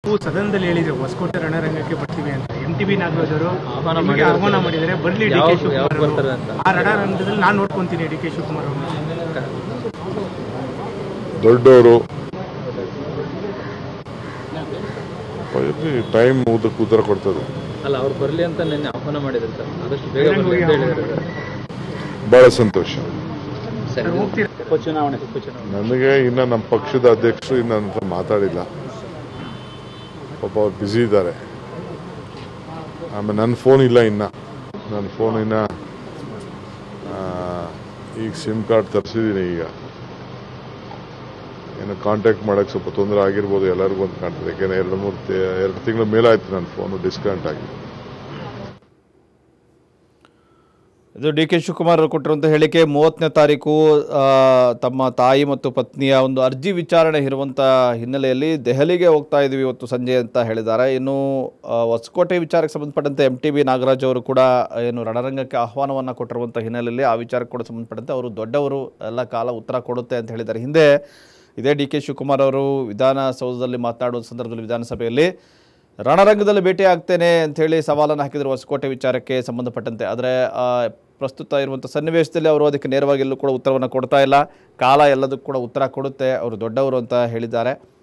ನೀವು ಸದನದಲ್ಲಿ ಹೇಳಿದ್ರೆ ಹೊಸಕೋಟೆ ರಣರಂಗಕ್ಕೆ ಬರ್ತೀವಿ ಅಂತ ಎಂ ಟಿ ಬಿ ನಾಗರಾಜ್ ಅವರು ಆಹ್ವಾನ ನಿಮಗೆ ಮಾಡಿದ್ದಾರೆ. ಆಹ್ವಾನ ಮಾಡಿದ್ದಾರೆ ಬರ್ಲಿ ಡಿ ಯಾವ- ಕೆ ಯಾವ ಶಿವಕುಮಾರ್ ಬರ್ತಾರೆ ಅವರು. ಅಂತ? ಆ ರಣರಂಗದಲ್ಲಿ ನಾನು ನೋಡ್ಕೊಂತೀನಿ ಡಿ ಕೆ ಶಿವಕುಮಾರ್ ಅವರು ದೊಡ್ಡವರು ಟೈಮ್ ಉದಕ್ಕೆ ಉತ್ತರ ಕೊಡ್ತದೆ ಅಲ್ಲ ಅವ್ರು ಬರ್ಲಿ ಅಂತ ನಿನ್ನೆ ಆಹ್ವಾನ ಮಾಡಿದ್ರು ಸರ್ ಆದಷ್ಟು ಬೇಗ ಬರ್ಲಿ ಅಂತ ಹೇಳಿದ್ದಾರೆ ಬಹಳ ಸಂತೋಷ ಸರ್ ಹೋಗ್ತೀರಾ ಉಪಚುನಾವಣೆ ಉಪಚುನಾವಣೆ ನನಗೆ ಇನ್ನು ನಮ್ಮ ಪಕ್ಷದ ಅಧ್ಯಕ್ಷರು ಇನ್ನು ನನ್ನ ಹತ್ರ ಮಾತಾಡಿಲ್ಲ ಪಾಪ ಅವ್ರು ಬ್ಯುಸಿ ಇದ್ದಾರೆ ಆಮೇಲೆ ನನ್ನ ಫೋನ್ ಇಲ್ಲ ಇನ್ನು ನನ್ನ ಫೋನ್ ಇನ್ನು ಆ, ಈಗ ಸಿಮ್ ಕಾರ್ಡ್ ತರಿಸಿದ್ದೀನಿ ಈಗ ಏನು ಕಾಂಟ್ಯಾಕ್ಟ್ ಮಾಡೋಕ್ಕೆ ಸ್ವಲ್ಪ ತೊಂದರೆ ಆಗಿರ್ಬೋದು ಎಲ್ಲರಿಗೂ ಅಂತ ಕಾಣ್ತದೆ ಯಾಕೆಂದರೆ ಎರಡು ಮೂರು ಎರಡು ತಿಂಗಳ ಮೇಲಾಯ್ತು ನನ್ನ ಫೋನು ಡಿಸ್ಕನೆಕ್ಟ್ ಆಗಿ ಇದು ಡಿ ಕೆ ಶಿವಕುಮಾರ್ ಅವರು ಕೊಟ್ಟಿರುವಂಥ ಹೇಳಿಕೆ ಮೂವತ್ತನೇ ತಾರೀಕು ಆ, ತಮ್ಮ ತಾಯಿ ಮತ್ತು ಪತ್ನಿಯ ಒಂದು ಅರ್ಜಿ ವಿಚಾರಣೆ ಇರುವಂಥ ಹಿನ್ನೆಲೆಯಲ್ಲಿ ದೆಹಲಿಗೆ ಹೋಗ್ತಾ ಇದ್ದೀವಿ ಇವತ್ತು ಸಂಜೆ ಅಂತ ಹೇಳಿದ್ದಾರೆ ಇನ್ನು ಆ, ಹೊಸಕೋಟೆ ವಿಚಾರಕ್ಕೆ ಸಂಬಂಧಪಟ್ಟಂತೆ ಎಂ ಟಿ ಬಿ ನಾಗರಾಜ್ ಅವರು ಕೂಡ ಏನು ರಣರಂಗಕ್ಕೆ ಆಹ್ವಾನವನ್ನು ಕೊಟ್ಟಿರುವಂಥ ಹಿನ್ನೆಲೆಯಲ್ಲಿ ಆ ವಿಚಾರಕ್ಕೆ ಕೂಡ ಸಂಬಂಧಪಟ್ಟಂತೆ ಅವರು ದೊಡ್ಡವರು ಎಲ್ಲ ಕಾಲ ಉತ್ತರ ಕೊಡುತ್ತೆ ಅಂತ ಹೇಳಿದ್ದಾರೆ ಹಿಂದೆ ಇದೇ ಡಿ ಕೆ ಶಿವಕುಮಾರ್ ಅವರು ವಿಧಾನಸೌಧದಲ್ಲಿ ಮಾತನಾಡುವ ಸಂದರ್ಭದಲ್ಲಿ ವಿಧಾನಸಭೆಯಲ್ಲಿ ರಣರಂಗದಲ್ಲಿ ಭೇಟಿ ಆಗ್ತೇನೆ ಅಂಥೇಳಿ ಸವಾಲನ್ನು ಹಾಕಿದರು ಹೊಸಕೋಟೆ ವಿಚಾರಕ್ಕೆ ಸಂಬಂಧಪಟ್ಟಂತೆ ಆದರೆ ಆ, ಪ್ರಸ್ತುತ ಇರುವಂಥ ಸನ್ನಿವೇಶದಲ್ಲಿ ಅವರು ಅದಕ್ಕೆ ನೇರವಾಗಿ ಎಲ್ಲೂ ಕೂಡ ಉತ್ತರವನ್ನು ಕೊಡ್ತಾ ಇಲ್ಲ ಕಾಲ ಎಲ್ಲದಕ್ಕೂ ಕೂಡ ಉತ್ತರ ಕೊಡುತ್ತೆ ಅವರು ದೊಡ್ಡವರು ಅಂತ ಹೇಳಿದ್ದಾರೆ